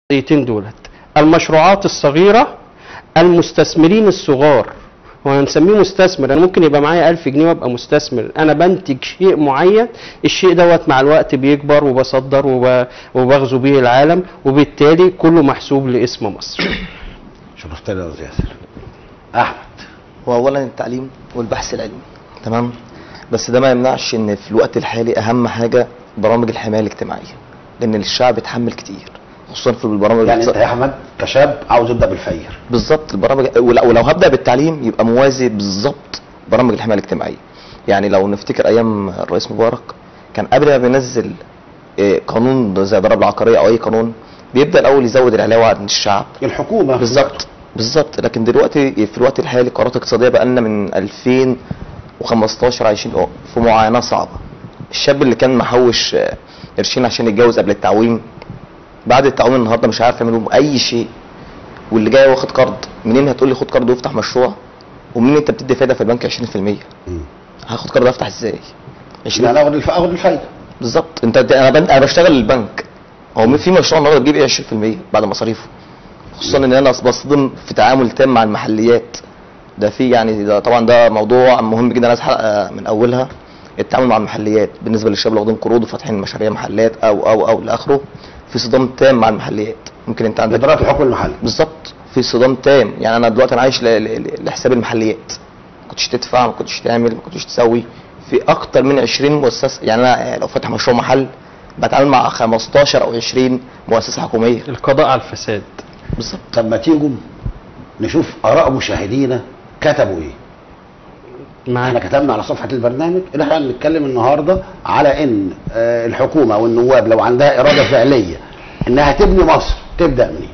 القضيتين دولت المشروعات الصغيرة المستثمرين الصغار هو هنسميه مستثمر انا ممكن يبقى معايا 1000 جنيه وابقى مستثمر انا بنتج شيء معين الشيء دوت مع الوقت بيكبر وبصدر وب- وبغزو بيه العالم وبالتالي كله محسوب لاسم مصر شرفتني يا استاذ ياسر احمد هو اولا التعليم والبحث العلمي تمام بس ده ما يمنعش ان في الوقت الحالي اهم حاجه برامج الحمايه الاجتماعيه لان الشعب اتحمل كتير خصوصا في البرامج يعني انت الاقتصاد- يا احمد كشاب عاوز ابدا بالفقير بالظبط البرامج ولو ولو هبدا بالتعليم يبقى موازي بالظبط برامج الحمايه الاجتماعيه يعني لو نفتكر ايام الرئيس مبارك كان قبل ما بينزل إيه، قانون زي ضرائب العقاريه او اي قانون بيبدا الاول يزود العلاوه عن الشعب الحكومه بالظبط بالظبط لكن دلوقتي في الوقت الحالي قرارات اقتصاديه بقى لنا من 2015 عايشين في معاناه صعبه الشاب اللي كان محوش آه، قرشين عشان يتجوز قبل التعويم بعد التعويم النهارده مش عارف يعمل بيهم اي شيء واللي جاي واخد قرض منين هتقول لي خد قرض وافتح مشروع ومنين انت بتدي فايده في البنك 20% مم. هاخد قرض افتح ازاي 20 يعني اخد الف... اخد الفايده بالظبط انت انا بن... انا بشتغل للبنك هو في مشروع النهارده بجيب ايه 20% بعد مصاريفه خصوصا ان انا بصدم في تعامل تام مع المحليات ده في يعني ده طبعا ده موضوع مهم جدا عايز حلقه من اولها التعامل مع المحليات بالنسبه للشباب اللي واخدين قروض وفاتحين مشاريع محلات او او او لاخره في صدام تام مع المحليات ممكن انت عندك ادارات الحكم المحلي بالظبط في صدام تام يعني انا دلوقتي انا عايش ل- ل- ل- لحساب المحليات ما كنتش تدفع ما كنتش تعمل ما كنتش تسوي في اكتر من 20 مؤسسه يعني انا لو فاتح مشروع محل بتعامل مع 15 او 20 مؤسسه حكوميه القضاء على الفساد بالظبط طب ما تيجوا نشوف اراء مشاهدينا كتبوا ايه احنا معاك كتبنا على صفحه البرنامج ان احنا بنتكلم النهارده على ان آه، الحكومه والنواب لو عندها اراده فعليه انها تبني مصر تبدا منين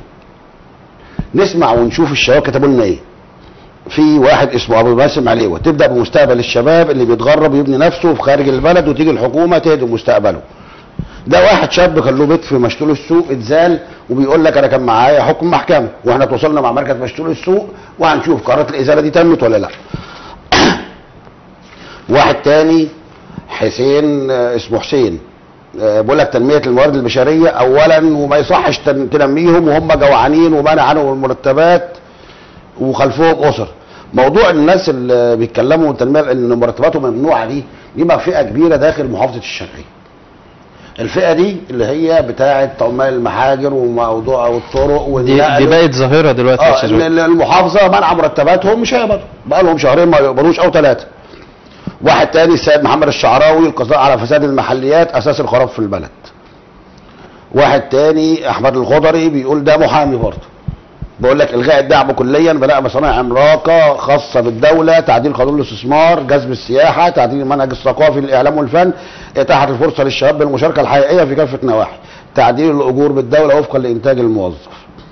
نسمع ونشوف الشباب كتبوا لنا ايه في واحد اسمه ابو باسم عليوه تبدا بمستقبل الشباب اللي بيتغرب ويبني نفسه في خارج البلد وتيجي الحكومه تهدم مستقبله ده واحد شاب كان له بيت في مشتول السوق اتزال وبيقول لك انا كان معايا حكم محكمه واحنا تواصلنا مع مركز مشتول السوق وهنشوف قرارات الازاله دي تمت ولا لا واحد تاني حسين آه، اسمه حسين آه، بيقول لك تنميه الموارد البشريه اولا وما يصحش تن- تنميهم وهم جوعانين ومانع عنهم المرتبات وخلفهم اسر موضوع الناس اللي بيتكلموا التنميه ان مرتباتهم ممنوعه دي دي بقى فئه كبيره داخل محافظه الشرقيه الفئه دي اللي هي بتاعه عمال المحاجر وموضوع والطرق دي, والنقل دي بقت ظاهره دلوقتي يا اه استاذ ال- وائل. ال- المحافظه منع مرتباتهم مش هيقبضوا بقى لهم شهرين ما يقبضوش او ثلاثه واحد تاني السيد محمد الشعراوي القضاء على فساد المحليات اساس الخراب في البلد واحد تاني احمد الخضري بيقول ده محامي برضه بيقول لك الغاء الدعم كليا بناء مصانع عملاقه خاصه بالدوله تعديل قانون الاستثمار جذب السياحه تعديل المنهج الثقافي للاعلام والفن اتاحه الفرصه للشباب بالمشاركه الحقيقيه في كافه نواحي تعديل الاجور بالدوله وفقا لانتاج الموظف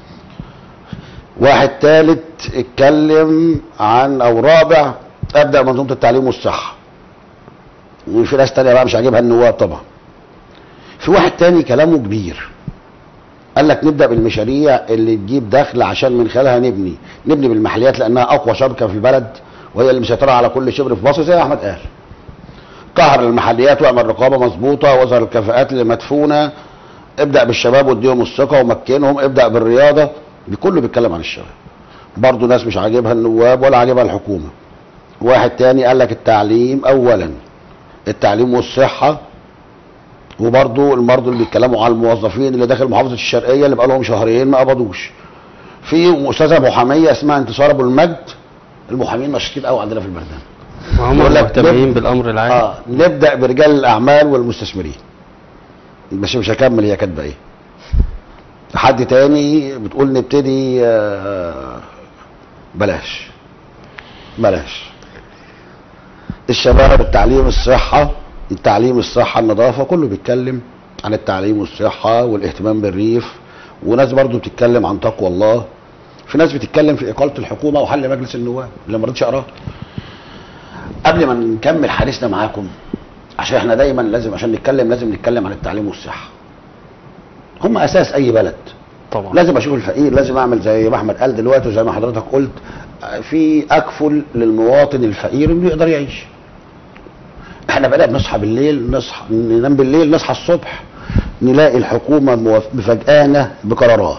واحد ثالث اتكلم عن او رابع ابدا منظومه التعليم والصحه وفي ناس تانية بقى مش عاجبها النواب طبعا في واحد تاني كلامه كبير قال لك نبدا بالمشاريع اللي تجيب دخل عشان من خلالها نبني نبني بالمحليات لانها اقوى شبكه في البلد وهي اللي مسيطره على كل شبر في مصر زي ما احمد قال قهر المحليات واعمل رقابه مظبوطه واظهر الكفاءات اللي مدفونه ابدا بالشباب واديهم الثقه ومكنهم ابدا بالرياضه كله بيتكلم عن الشباب برضه ناس مش عاجبها النواب ولا عاجبها الحكومه واحد تاني قال لك التعليم اولا التعليم والصحه وبرضه المرضى اللي بيتكلموا على الموظفين اللي داخل محافظه الشرقيه اللي بقالهم شهرين ما قبضوش في استاذه محاميه اسمها انتصار ابو المجد المحامين مشاكين قوي عندنا في البرنامج وهم بقول لك مهتمين نب- بالامر العام اه نبدا برجال الاعمال والمستثمرين بس مش هكمل هي كاتبه ايه حد تاني بتقول نبتدي آه بلاش بلاش الشباب التعليم الصحة التعليم الصحة النظافة كله بيتكلم عن التعليم والصحة والاهتمام بالريف وناس برضو بتتكلم عن تقوى الله في ناس بتتكلم في إقالة الحكومة وحل مجلس النواب اللي ما رضيتش أقراه قبل ما نكمل حديثنا معاكم عشان احنا دايما لازم عشان نتكلم لازم نتكلم عن التعليم والصحة هم أساس أي بلد طبعا لازم اشوف الفقير لازم اعمل زي ما احمد قال دلوقتي وزي ما حضرتك قلت في اكفل للمواطن الفقير انه يقدر يعيش احنا بقينا بنصحى بالليل نصحى ننام بالليل نصحى الصبح نلاقي الحكومه موف- مفاجئانا بقرارات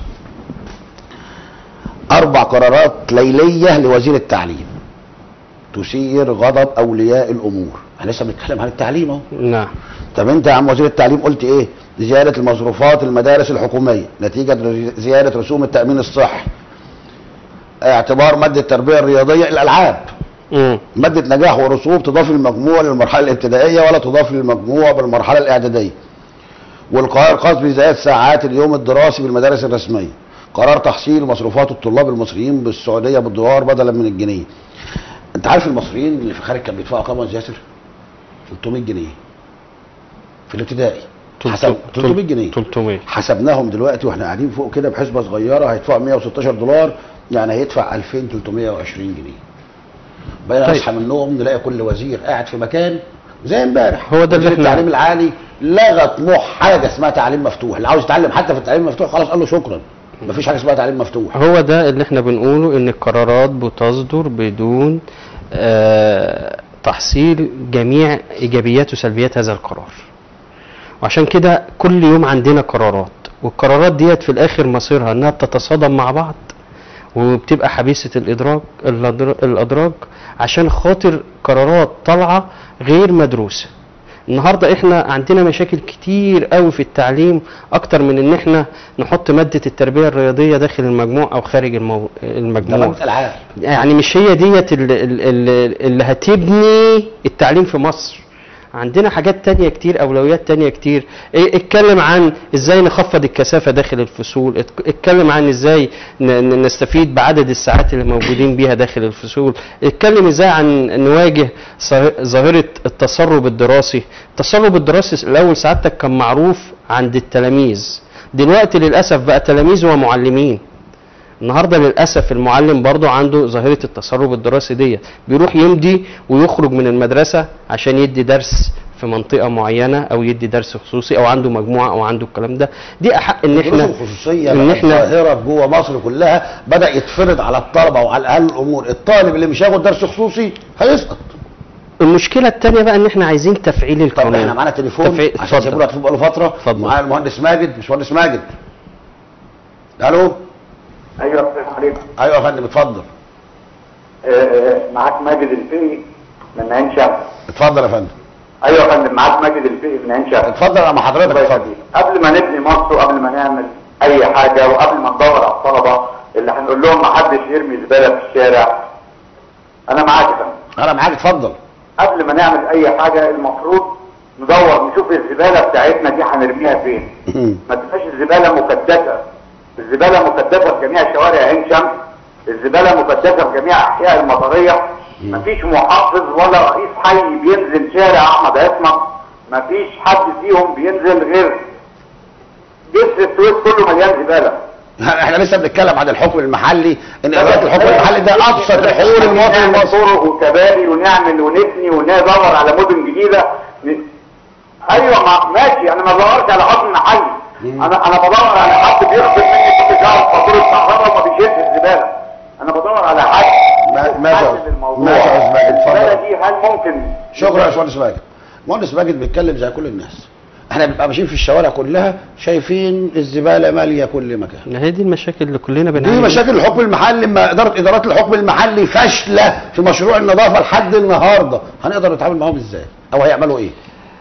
اربع قرارات ليليه لوزير التعليم تثير غضب اولياء الامور احنا لسه بنتكلم عن التعليم اهو نعم طب انت يا عم وزير التعليم قلت ايه زياده المصروفات المدارس الحكوميه نتيجه زياده رسوم التامين الصحي اعتبار ماده التربيه الرياضيه الالعاب مم. مادة نجاح ورسوب تضاف للمجموع للمرحلة الابتدائية ولا تضاف للمجموع بالمرحلة الإعدادية. والقرار الخاص بزيادة ساعات اليوم الدراسي بالمدارس الرسمية. قرار تحصيل مصروفات الطلاب المصريين بالسعودية بالدولار بدلا من الجنيه. أنت عارف المصريين اللي في الخارج كانوا بيدفعوا كام يا ياسر؟ 300 جنيه. في الابتدائي. حسب 300 جنيه. 300 حسبناهم دلوقتي واحنا قاعدين فوق كده بحسبه صغيره هيدفعوا 116 دولار يعني هيدفع 2320 جنيه. بقينا طيب. نصحى من النوم نلاقي كل وزير قاعد في مكان زي امبارح هو ده اللي وزير احنا- التعليم العالي لغى طموح حاجه اسمها تعليم مفتوح اللي عاوز يتعلم حتى في التعليم المفتوح خلاص قال له شكرا مفيش حاجه اسمها تعليم مفتوح هو ده اللي احنا بنقوله ان القرارات بتصدر بدون آه تحصيل جميع ايجابيات وسلبيات هذا القرار وعشان كده كل يوم عندنا قرارات والقرارات ديت في الاخر مصيرها انها بتتصادم مع بعض وبتبقى حبيسه الادراج الأدر- الادراج عشان خاطر قرارات طالعه غير مدروسه النهارده احنا عندنا مشاكل كتير قوي في التعليم اكتر من ان احنا نحط ماده التربيه الرياضيه داخل المجموع او خارج المو... ده المجموع مادة العاب يعني مش هي ديت اللي, اللي, اللي هتبني التعليم في مصر عندنا حاجات تانية كتير أولويات تانية كتير إيه، اتكلم عن ازاي نخفض الكثافة داخل الفصول ات- اتكلم عن ازاي ن- ن- نستفيد بعدد الساعات اللي موجودين بيها داخل الفصول اتكلم ازاي عن نواجه ظاه- ظاهرة التسرب الدراسي التسرب الدراسي الأول سعادتك كان معروف عند التلاميذ دلوقتي للأسف بقى تلاميذ ومعلمين النهارده للاسف المعلم برضه عنده ظاهره التسرب الدراسي دي بيروح يمضي ويخرج من المدرسه عشان يدي درس في منطقه معينه او يدي درس خصوصي او عنده مجموعه او عنده الكلام ده دي احق ان الدروس احنا الخصوصيه ان بقت احنا ظاهره جوه مصر كلها بدا يتفرض على الطلبه وعلى اهل الامور الطالب اللي مش هياخد درس خصوصي هيسقط المشكله الثانيه بقى ان احنا عايزين تفعيل طب القانون احنا معانا تليفون تفعيل- عشان اتفضل. سيبونا تليفون بقاله فتره اتفضل. معانا المهندس ماجد مش مهندس ماجد الو ايوه السلام عليكم ايوه يا فندم اتفضل آه، آه، معاك ماجد الفقي من عين شمس اتفضل يا فندم ايوه يا فندم معاك ماجد الفقي من عين شمس اتفضل يا حضرتك الله اتفضل يخليك. قبل ما نبني مصر وقبل ما نعمل اي حاجه وقبل ما ندور على الطلبه اللي هنقول لهم ما حدش يرمي زباله في الشارع انا معاك يا فندم انا معاك اتفضل قبل ما نعمل اي حاجه المفروض ندور نشوف الزباله بتاعتنا دي هنرميها فين ما تبقاش الزباله مكدسه الزباله مكدسه في جميع شوارع عين شمس الزباله مكدسه في جميع احياء المطريه مفيش محافظ ولا رئيس حي بينزل شارع احمد عصمت مفيش حد فيهم بينزل غير جسر السويس كله مليان زباله احنا لسه بنتكلم عن الحكم المحلي ان اداره الحكم المحلي ده ابسط الحقوق للمواطن نعمل المصري طرق وكباري ونعمل ونبني وندور على مدن جديده ن... ايوه ما ماشي انا ما بدورش على حكم محلي انا انا بدور على حد بيخصم مني كل شهر فاتوره كهرباء وما بيشيلش الزباله انا بدور على حد ما- ماشي يا حل أستاذ- للموضوع. ماشي يا أستاذ ماجد، اتفضل. الزباله دي هل ممكن شكرا يا باشمهندس ماجد مهندس ماجد بيتكلم زي كل الناس احنا بنبقى ماشيين في الشوارع كلها شايفين الزباله ماليه كل مكان ما هي دي المشاكل اللي كلنا دي بنعاني مشاكل الحكم المحلي ما اداره ادارات الحكم المحلي فاشله في مشروع النظافه لحد النهارده هنقدر نتعامل معاهم ازاي او هيعملوا ايه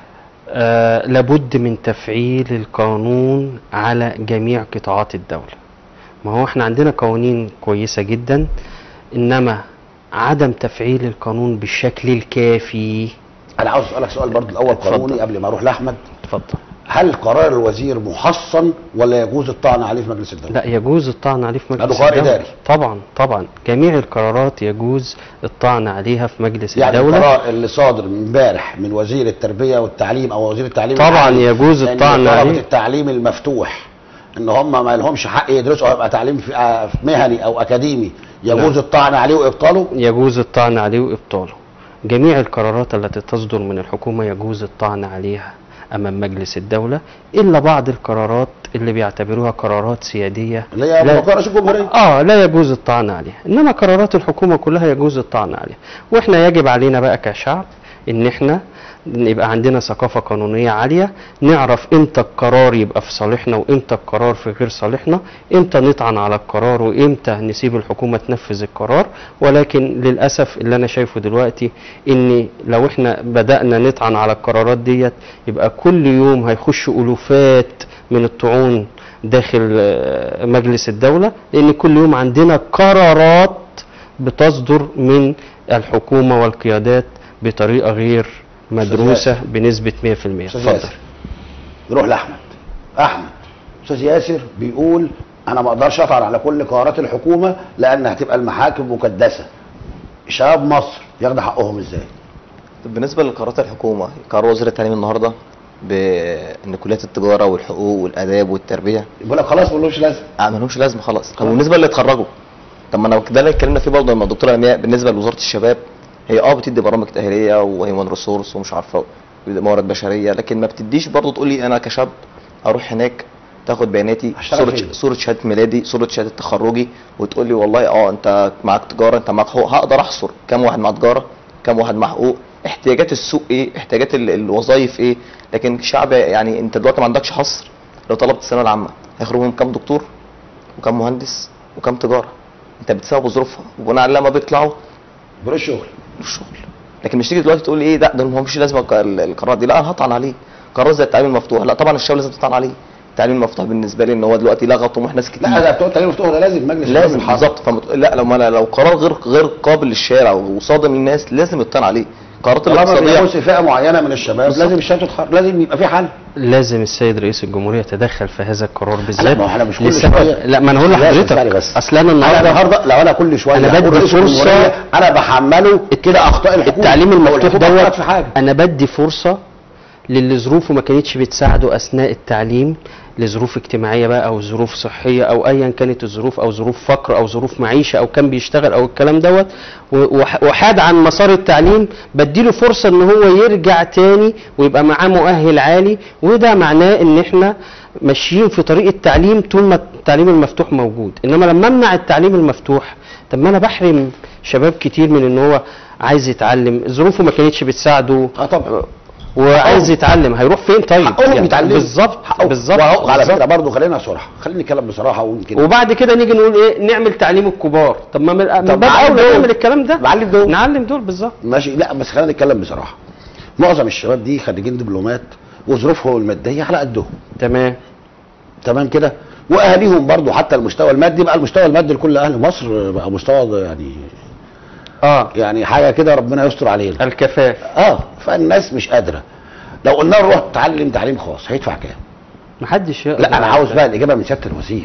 آه لابد من تفعيل القانون على جميع قطاعات الدولة ما هو احنا عندنا قوانين كويسة جدا انما عدم تفعيل القانون بالشكل الكافي انا عاوز اسالك سؤال برضه الاول اتفضل. قانوني قبل ما اروح لاحمد اتفضل هل قرار الوزير محصن ولا يجوز الطعن عليه في مجلس الدوله لا يجوز الطعن عليه في مجلس هذا قرار الدولة إداري. طبعا طبعا جميع القرارات يجوز الطعن عليها في مجلس يعني الدولة القرار اللي صادر من امبارح من وزير التربيه والتعليم او وزير التعليم طبعاً العالي يجوز لأن الطعن طلبة عليه. التعليم المفتوح ان هم ما لهمش حق يدرسوا او يبقى تعليم في آه، في مهني او اكاديمي يجوز نعم. الطعن عليه وابطاله يجوز الطعن عليه وإبطاله جميع القرارات التي تصدر من الحكومة يجوز الطعن عليها أمام مجلس الدولة إلا بعض القرارات اللي بيعتبروها قرارات سيادية اللي هي لا- مقر رئيس الجمهوريه اه لا يجوز الطعن عليها انما قرارات الحكومه كلها يجوز الطعن عليها واحنا يجب علينا بقى كشعب ان احنا يبقى عندنا ثقافة قانونية عالية نعرف امتى القرار يبقى في صالحنا وامتى القرار في غير صالحنا امتى نطعن على القرار وامتى نسيب الحكومة تنفذ القرار ولكن للأسف اللي أنا شايفه دلوقتي إن لو احنا بدأنا نطعن على القرارات ديت يبقى كل يوم هيخش ألوفات من الطعون داخل آه، مجلس الدولة لأن كل يوم عندنا قرارات بتصدر من الحكومة والقيادات بطريقة غير مدروسة بنسبة 100% استاذ اتفضل ياسر نروح لاحمد احمد استاذ ياسر بيقول انا ما اقدرش اطعن على كل قرارات الحكومه لان هتبقى المحاكم مكدسه شباب مصر ياخدوا حقهم ازاي طب بالنسبه لقرارات الحكومه قرار وزير التعليم النهارده بان كليات التجاره والحقوق والاداب والتربيه يقول لك خلاص ملوش لازمه آه ملهمش لازمه خلاص طب بالنسبه اللي اتخرجوا طب ما انا ده اللي اتكلمنا فيه برضه لما الدكتوره امياء بالنسبه لوزاره الشباب هي اه بتدي برامج تاهيليه وهيومن ريسورس ومش عارفه موارد بشريه لكن ما بتديش برضه تقول لي انا كشاب اروح هناك تاخد بياناتي هشتغل صوره فين؟ صوره شهاده ميلادي صوره شهاده تخرجي وتقول لي والله اه انت معاك تجاره انت معاك حقوق هقدر احصر كم واحد مع تجاره كم واحد مع حقوق احتياجات السوق ايه احتياجات ال- الوظائف ايه لكن شعب يعني انت دلوقتي ما عندكش حصر لو طلبت الثانويه العامه هيخرجوا من كام دكتور وكم مهندس وكم تجاره انت بتساوي ظروفها وبناء على لما بيطلعوا بروح الشغل الشغل لكن مش تيجي دلوقتي تقول لي ايه لا ده ما فيش لازمه الق- ال- القرارات دي لا انا هطعن عليه قرار زي التعليم المفتوح لا طبعا الشباب لازم تطعن عليه التعليم المفتوح بالنسبه لي ان هو دلوقتي لغى طموح ناس كتير لا ده بتوع التعليم المفتوح ده لازم مجلس لازم الشباب يحاسب. بالظبط فمت... لا لو ما لو قرار غير غير قابل للشارع وصادم للناس لازم يطعن عليه قرارات طالما الاقتصاديه بيبص فئه معينه من الشباب بالظبط. لازم الشباب تتخرج لازم يبقى في حل لازم السيد رئيس الجمهورية يتدخل في هذا القرار بالذات ما هو احنا مش كل لسبب- شوية- لا ما انا هقول لازم لحضرتك ثانية بس. اصل انا انا النهارده النهارده لو انا كل شويه أنا أقول بدي رئيس فرصة- الجمهورية، انا بحمله كده اخطاء الحكومه التعليم أو المفتوح الحكومة غلط دوت في حاجه انا بدي فرصه للي ظروفه ما كانتش بتساعده اثناء التعليم لظروف اجتماعيه بقى او ظروف صحيه او ايا كانت الظروف او ظروف فقر او ظروف معيشه او كان بيشتغل او الكلام دوت و- وح- وحاد عن مسار التعليم بديله فرصه ان هو يرجع تاني ويبقى معاه مؤهل عالي وده معناه ان احنا ماشيين في طريق التعليم طول ما التعليم المفتوح موجود انما لما امنع التعليم المفتوح طب ما انا بحرم شباب كتير من ان هو عايز يتعلم ظروفه ما كانتش بتساعده اه طبعا وعايز يتعلم هيروح فين طيب حقهم يتعلموا بالظبط حقهم. بالظبط وهو على بالظبط. فكره برضه خلينا صراحه خلينا نتكلم بصراحه ويمكن وبعد كده نيجي نقول ايه نعمل تعليم الكبار طب ما من من باب نعلم اولى دول. نعمل الكلام ده نعلم دول. نعلم دول بالظبط ماشي لا بس خلينا نتكلم بصراحه معظم الشباب دي خريجين دبلومات وظروفهم الماديه على قدهم تمام تمام كده واهاليهم برضو حتى المستوى المادي بقى المستوى المادي لكل اهل مصر بقى مستوى يعني اه يعني حاجه كده ربنا يستر علينا الكفاف اه فالناس مش قادره لو قلنا له روح تعلم تعليم خاص هيدفع كام محدش يقدر لا انا على عاوز التعليم. بقى الاجابه من سياده الوزير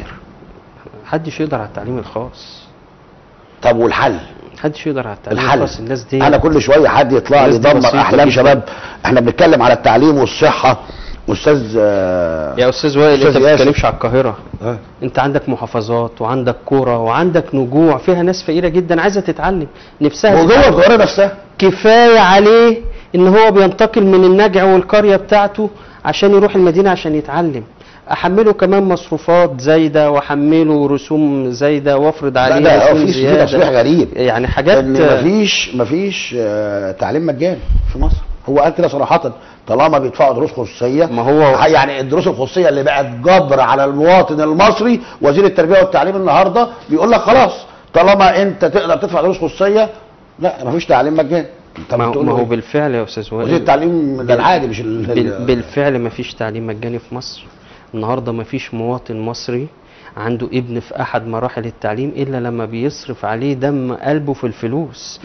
محدش يقدر على التعليم الخاص طب والحل محدش يقدر على التعليم الحل الخاص الناس دي انا كل شويه حد يطلع لي الناس دي يدمر بسيطة احلام جداً. شباب احنا بنتكلم على التعليم والصحه استاذ آه، يا استاذ وائل انت أستاذ ما ياسر. بتتكلمش على القاهره آه. انت عندك محافظات وعندك قرى وعندك نجوع فيها ناس فقيره جدا عايزه تتعلم نفسها وجوه تتعلم. القاهره نفسها كفايه عليه ان هو بينتقل من النجع والقريه بتاعته عشان يروح المدينه عشان يتعلم احمله كمان مصروفات زايده واحمله رسوم زايده وافرض لا عليه ده آه، رسوم في في تصريح زياده غريب يعني حاجات ان مفيش مفيش آه، تعليم مجاني في مصر هو قال كده صراحه طالما بيدفعوا دروس خصوصيه ما هو- يعني الدروس الخصوصيه اللي بقت جبر على المواطن المصري وزير التربيه والتعليم النهارده بيقول لك خلاص طالما انت تقدر تدفع دروس خصوصيه لا مفيش تعليم مجاني انت ما, بتقول ما هو إيه؟ بالفعل يا استاذ وزير وائل التعليم ده العادي مش ال- بال ال- بالفعل ما فيش تعليم مجاني في مصر النهارده ما فيش مواطن مصري عنده ابن في احد مراحل التعليم الا لما بيصرف عليه دم قلبه في الفلوس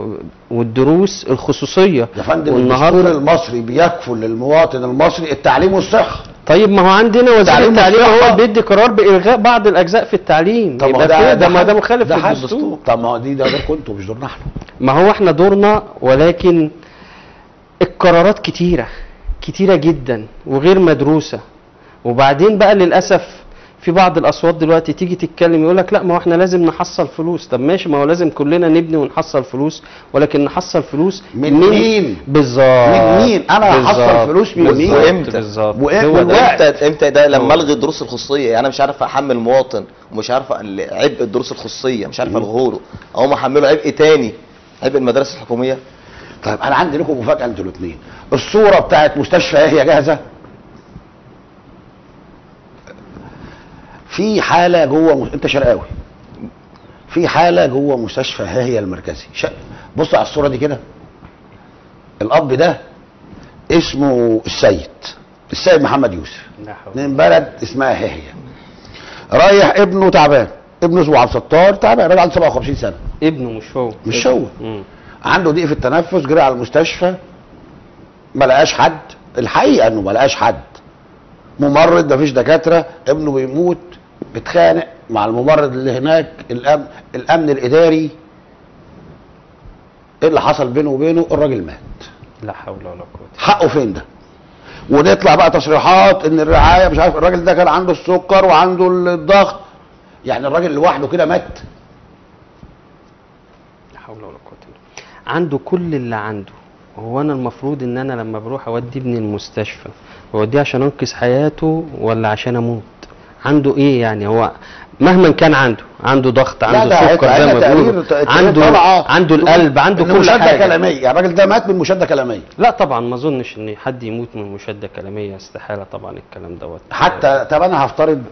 والدروس الخصوصيه يا فندم الدستور المصري بيكفل للمواطن المصري التعليم والصحه طيب ما هو عندنا وزير تعليم التعليم والصحة. هو بيدي قرار بالغاء بعض الاجزاء في التعليم طب ما يبقى هو كده ده ما حق- ده مخالف ده حق للدستور طب ما هو دي ده دوركم انتوا مش دورنا احنا ما هو احنا دورنا ولكن القرارات كتيرة كتيرة جدا وغير مدروسة وبعدين بقى للأسف في بعض الأصوات دلوقتي تيجي تتكلم يقول لك لا ما هو احنا لازم نحصل فلوس طب ماشي ما هو لازم كلنا نبني ونحصل فلوس ولكن نحصل فلوس من مين؟ بالظبط من مين؟ أنا هحصل بالظبط. فلوس من مين؟ بالظبط. وإمتى؟ بالظبط وإمتى؟ هو ده. والوقت. امتى امتى ده لما الغي الدروس الخصوصيه يعني انا مش عارف احمل مواطن ومش عارف ال- عبء الدروس الخصوصيه مش عارف الغيه له او احمله عبء تاني عبء المدارس الحكوميه طيب انا عندي لكم مفاجاه انتوا الاثنين الصوره بتاعت مستشفى هي جاهزه في حاله جوه م... انت شرقاوي في حاله جوه مستشفى هي المركزي ش... بص على الصوره دي كده الاب ده اسمه السيد السيد محمد يوسف لا حول من بلد اسمها هي رايح ابنه تعبان ابنه اسمه عبد الستار تعبان راجل عنده 57 سنه ابنه مش هو مش هو مم. عنده ضيق في التنفس جري على المستشفى ما لقاش حد الحقيقه انه ما لقاش حد ممرض مفيش دكاتره ابنه بيموت بيتخانق مع الممرض اللي هناك الامن الامن الاداري ايه اللي حصل بينه وبينه الراجل مات لا حول ولا قوه حقه فين ده ونطلع بقى تصريحات ان الرعايه مش عارف الراجل ده كان عنده السكر وعنده الضغط يعني الراجل لوحده كده مات لا حول ولا قوه الا بالله عنده كل اللي عنده هو انا المفروض ان انا لما بروح اودي ابني المستشفى اوديه عشان انقذ حياته ولا عشان اموت عنده ايه يعني هو مهما كان عنده عنده ضغط عنده ده سكر زي ما بيقولوا عنده عنده القلب عنده كل مشاده حاجه كلاميه يعني الراجل ده مات من مشاده كلاميه لا طبعا ما اظنش ان حد يموت من مشاده كلاميه استحاله طبعا الكلام دوت حتى طب انا هفترض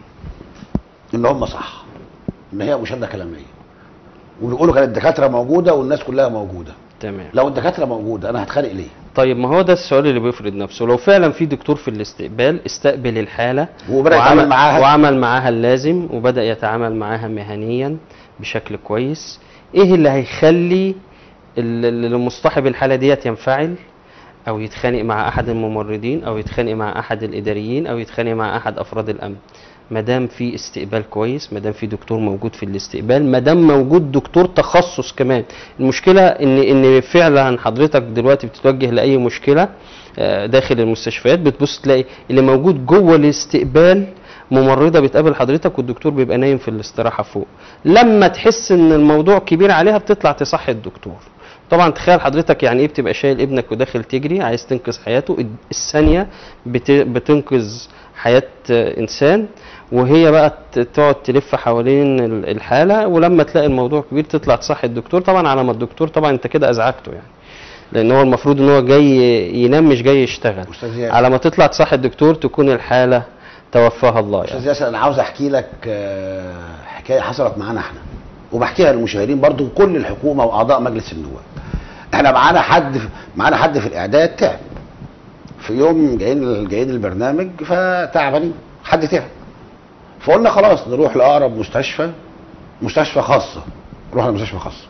ان هم صح ان هي مشاده كلاميه وبيقولوا كانت الدكاتره موجوده والناس كلها موجوده تمام لو الدكاتره موجوده انا هتخانق ليه طيب ما هو ده السؤال اللي بيفرض نفسه لو فعلا في دكتور في الاستقبال استقبل الحالة وبدأ يتعامل معاها. وعمل معاها اللازم وبدأ يتعامل معاها مهنيا بشكل كويس ايه اللي هيخلي ال- ال- المصطحب الحالة ديت ينفعل او يتخانق مع احد الممرضين او يتخانق مع احد الاداريين او يتخانق مع احد افراد الامن ما دام في استقبال كويس ما دام في دكتور موجود في الاستقبال ما دام موجود دكتور تخصص كمان المشكله ان ان فعلا حضرتك دلوقتي بتتوجه لاي مشكله آه، داخل المستشفيات بتبص تلاقي اللي موجود جوه الاستقبال ممرضه بتقابل حضرتك والدكتور بيبقى نايم في الاستراحه فوق لما تحس ان الموضوع كبير عليها بتطلع تصحي الدكتور طبعا تخيل حضرتك يعني ايه بتبقى شايل ابنك وداخل تجري عايز تنقذ حياته الثانيه بت- بتنقذ حياه آه، انسان وهي بقى ت- تقعد تلف حوالين ال- الحاله ولما تلاقي الموضوع كبير تطلع تصحي الدكتور طبعا على ما الدكتور طبعا انت كده ازعجته يعني لان هو المفروض ان هو جاي ينام مش جاي يشتغل أستاذ ياسر. على ما تطلع تصحي الدكتور تكون الحاله توفاها الله يعني استاذ ياسر انا عاوز احكي لك آه، حكايه حصلت معانا احنا وبحكيها للمشاهدين برضو كل الحكومه واعضاء مجلس النواب احنا معانا حد معانا حد في الاعداد تعب في يوم جايين جايين البرنامج فتعبانين حد تعب فقلنا خلاص نروح لاقرب مستشفى مستشفى خاصه رحنا مستشفى خاصه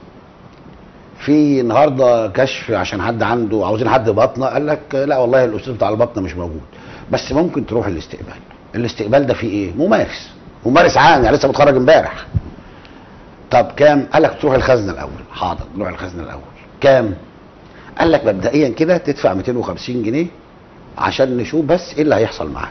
في النهارده كشف عشان حد عنده عاوزين حد بطنه قال لك لا والله الاستاذ بتاع البطنه مش موجود بس ممكن تروح الاستقبال الاستقبال ده فيه ايه ممارس ممارس عام يعني لسه متخرج امبارح طب كام قال لك تروح الخزنه الاول حاضر نروح الخزنه الاول كام قال لك مبدئيا كده تدفع 250 جنيه عشان نشوف بس ايه اللي هيحصل معاك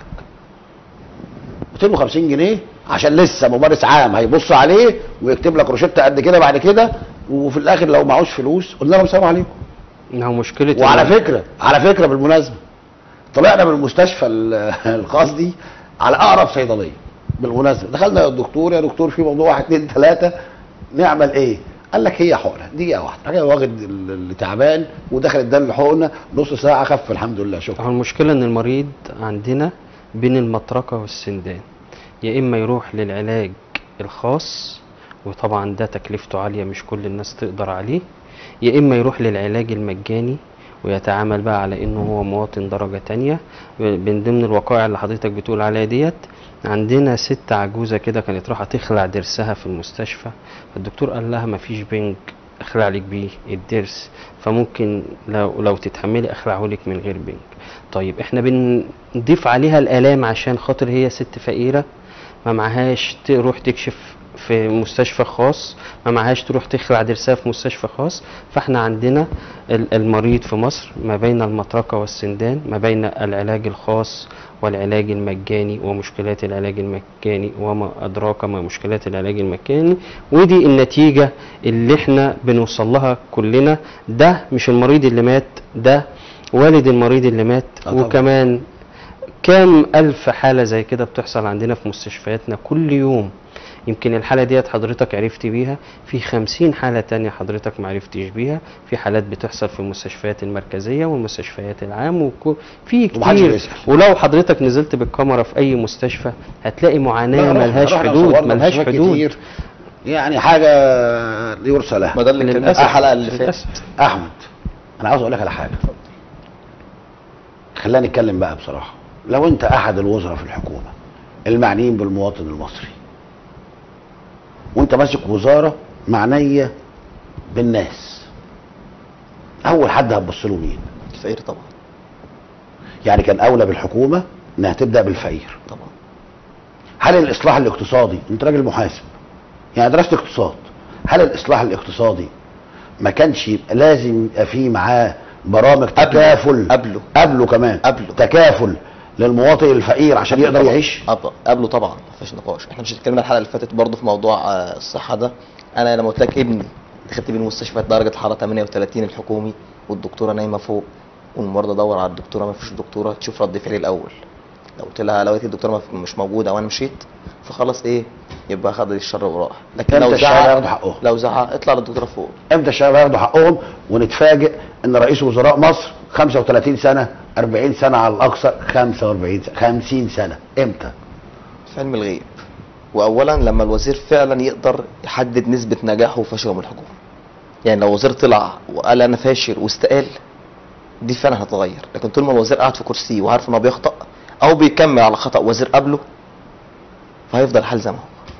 250 جنيه عشان لسه ممارس عام هيبص عليه ويكتب لك روشته قد كده بعد كده وفي الاخر لو معهوش فلوس قلنا لهم سلام عليكم إن هو مشكله وعلى إن- فكره على فكره بالمناسبه طلعنا من المستشفى ال- الخاص دي على اقرب صيدليه بالمناسبه دخلنا يا دكتور يا دكتور في موضوع واحد اتنين تلاته نعمل ايه؟ قال لك هي حقنه دقيقه واحده راجل واخد ال- اللي تعبان ودخل اداله الحقنه نص ساعه خف الحمد لله شكرا هو المشكلة إن المريض عندنا بين المطرقة والسندان يا إما يروح للعلاج الخاص وطبعا ده تكلفته عالية مش كل الناس تقدر عليه يا إما يروح للعلاج المجاني ويتعامل بقى على إنه هو مواطن درجة تانية من ضمن الوقائع اللي حضرتك بتقول عليها ديت عندنا ست عجوزة كده كانت رايحة تخلع ضرسها في المستشفى فالدكتور قال لها مفيش بنج اخلع لك بيه الضرس فممكن لو لو تتحملي اخلعه لك من غير بنج طيب احنا بنضيف عليها الالام عشان خاطر هي ست فقيره ما معهاش تروح تكشف في مستشفى خاص ما معهاش تروح تخلع ضرسها في مستشفى خاص فاحنا عندنا ال- المريض في مصر ما بين المطرقه والسندان ما بين العلاج الخاص والعلاج المجاني ومشكلات العلاج المجاني وما أدراك ما مشكلات العلاج المجاني ودي النتيجة اللي احنا بنوصل لها كلنا ده مش المريض اللي مات ده والد المريض اللي مات آه طبعا. وكمان كام ألف حالة زي كده بتحصل عندنا في مستشفياتنا كل يوم يمكن الحالة ديت حضرتك عرفت بيها في خمسين حالة تانية حضرتك ما عرفتش بيها في حالات بتحصل في المستشفيات المركزية والمستشفيات العام وكو في ومحدش كتير بيسأل. ولو حضرتك نزلت بالكاميرا في أي مستشفى هتلاقي معاناة رحنا- ملهاش رحنا حدود وصورنا ملهاش مستشفيات حدود كتير. يعني حاجه يرسى لها ما ده اللي كان في للأسف الحلقه اللي فاتت للأسف. احمد انا عاوز اقول لك على حاجه خلينا نتكلم بقى بصراحه لو انت احد الوزراء في الحكومه المعنيين بالمواطن المصري وانت ماسك وزاره معنيه بالناس اول حد هتبص له مين الفقير طبعا يعني كان اولى بالحكومه انها تبدا بالفقير طبعا هل الاصلاح الاقتصادي انت راجل محاسب يعني درست اقتصاد هل الاصلاح الاقتصادي ما كانش يبقى لازم يبقى فيه معاه برامج قبله. تكافل قبله. قبله كمان قبله. تكافل للمواطن الفقير عشان يقدر طبعاً. يعيش قبل- قبله طبعا مفيش نقاش احنا مش اتكلمنا الحلقه اللي فاتت برضه في موضوع آه، الصحه ده انا لما قلت لك ابني دخلت بيه المستشفى درجه الحراره 38 الحكومي والدكتوره نايمه فوق والممرضه دور على الدكتوره ما فيش دكتوره تشوف رد فعلي الاول لو قلت لها لو لقيت الدكتوره ما في- مش موجوده وانا مشيت فخلاص ايه يبقى خد الشر وراح لكن امتى لو الشباب زعق ياخدوا حقهم لو زعق اطلع للدكتوره فوق امتى الشباب ياخدوا حقهم ونتفاجئ ان رئيس وزراء مصر 35 سنه 40 سنه على الاكثر 45 سنه 50 سنه امتى في علم الغيب واولا لما الوزير فعلا يقدر يحدد نسبه نجاحه وفشله من الحكومه يعني لو وزير طلع وقال انا فاشل واستقال دي فعلا هتتغير لكن طول ما الوزير قاعد في كرسيه وعارف انه بيخطأ او بيكمل على خطأ وزير قبله فهيفضل الحال زي ما هو